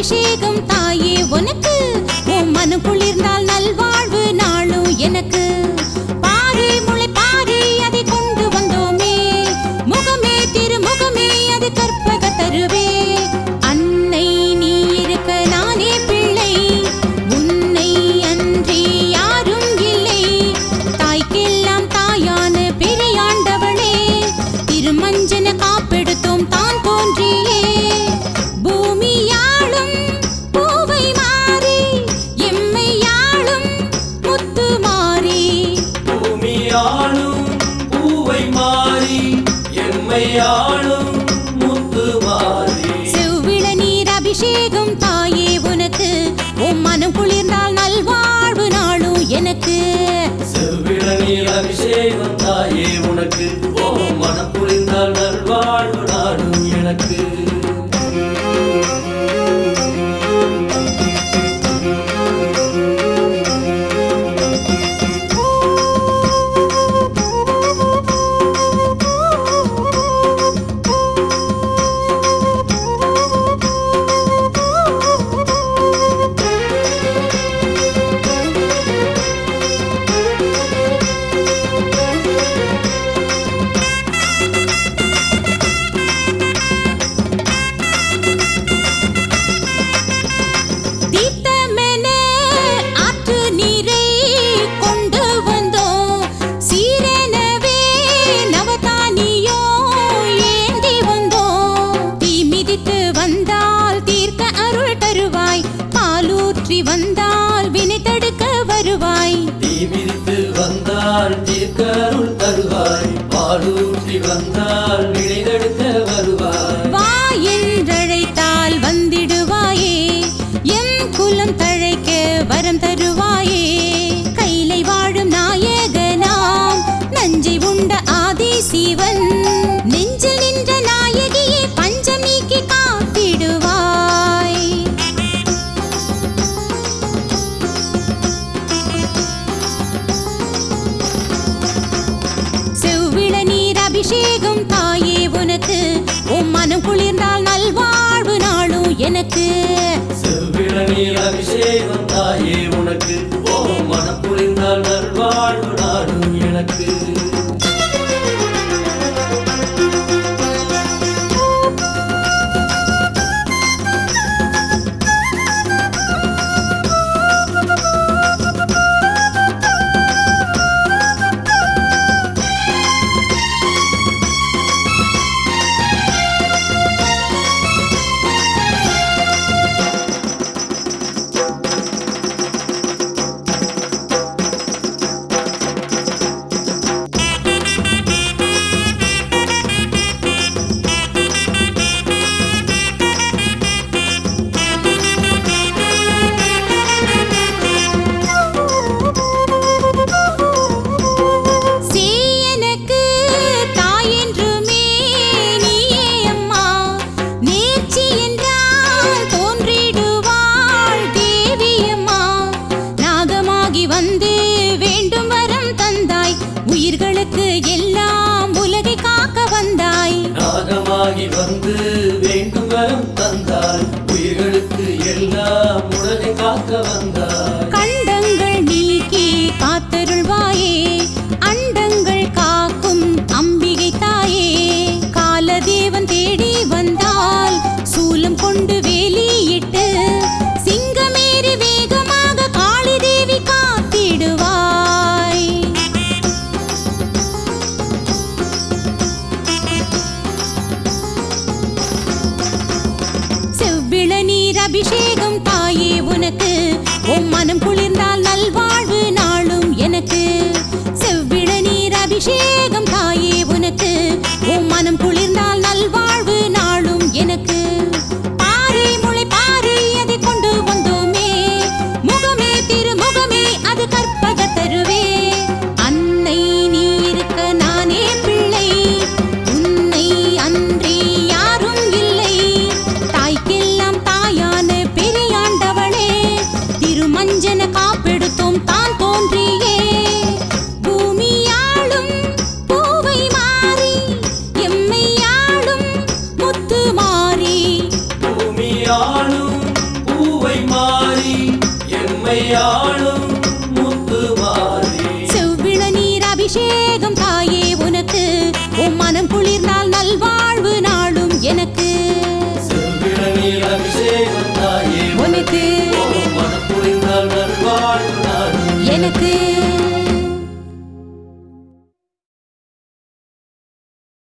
அபிஷேகம் தாயே உனக்கு உன் மனு குளிர்ந்தால் நல்வாழ்வு நாளும் எனக்கு பாரு முளை பாரு அதை கொண்டு வந்தோமே முகமே திருமுகமே அது கற்பக தருவே அன்னை நீ இருக்க நானே பிள்ளை உன்னை அன்றி யாரும் இல்லை தாய்க்கெல்லாம் தாயான பெரியாண்டவளே திருமஞ்சன காப்பெடுத்தோம் தான் தோன்றியே பூமியாளும் பூவை மாறி எம்மையாளும் முத்து மாறி பூமியாளும் பூவை மாறி எம்மையாளும் முத்து மாறி செவ்விள நீர் அபிஷேகம் தாயே உனக்கு உன் மனம் குளிர்ந்தால் நல்வாழ்வு நாளும் எனக்கு செவ்விட நீர் அபிஷேகம் தாயே உனக்கு ஓ மனம் புரிந்தால் நல்வாழ்வு நாடும் எனக்கு தீர்த்தமென ஆற்று நீரை கொண்டு வந்தோம் சீரெனவே நவதானியோ ஏந்தி வந்தோம் தீ மிதித்து வந்தால் தீர்க்க அருள் தருவாய் பாலூற்றி வந்தால் வினை தடுக்க வருவாய் தீ மிதித்து வந்தால் தீர்க்கருள் தருவாய் பாலூற்றி வந்தால் விடைதெடுக்க வருவாய் வா என்றழைத்தால் வந்திடுவாயே எம் குலம் தழைக்க வரம் தருவாயே கைலை வாழும் நாயகனாம் நஞ்சை உண்ட ஆதி சிவன் நெஞ்சில் நின்ற நாயகியே பஞ்சமிக்கு காத்திடுவாய் செவ்விள நீர் அபிஷேகம் தாயே உனக்கு உன் மனம் குளிர்ந்தால் நல்வாழ்வு நாளும் எனக்கு செவ்விட நீர் அபிஷேகம் தாயே உனக்கு ஓ மனம் புரிந்தால் நல்வாழ்வு நாடும் எனக்கு சீ எனக்கு தாயென்றுமே நீயே அம்மா நேர்ச்சி என்றால் தோன்றிடுவாள் தேவி அம்மா நாகமாகி வந்து வேண்டும் வரம் தந்தாய் உயிர்களுக்கு எல்லாம் உலகை காக்க வந்தாய் நாகமாகி வந்து வேண்டும் வரம் தந்தாய் உயிர்களுக்கு எல்லாம் உலகை காக்க வந்தாய் கண்டங்கள் நீக்கி காத்தருள்வாயே அண்டங்கள் காக்கும் அம்பிகை தாயே காலதேவன் தேடி வந்தால் சூலம் கொண்டு வேலியிட்டு சிங்கமேறி வேகமாக காளி தேவி காத்திடுவாய் செவ்விள நீர் அபிஷேகம் தாயே உனக்கு உன் மனம் ஆளும் முத்து மாறி செவ்விள நீர் அபிஷேகம் தாயே உனக்கு உன் மனம் குளிர்ந்தால் நல்வாழ்வு நாளும் எனக்கு செவ்விள நீர் அபிஷேகம் தாயே உனக்கு மனம் புரிந்தால் நல்வாழ்வு நாடும் எனக்கு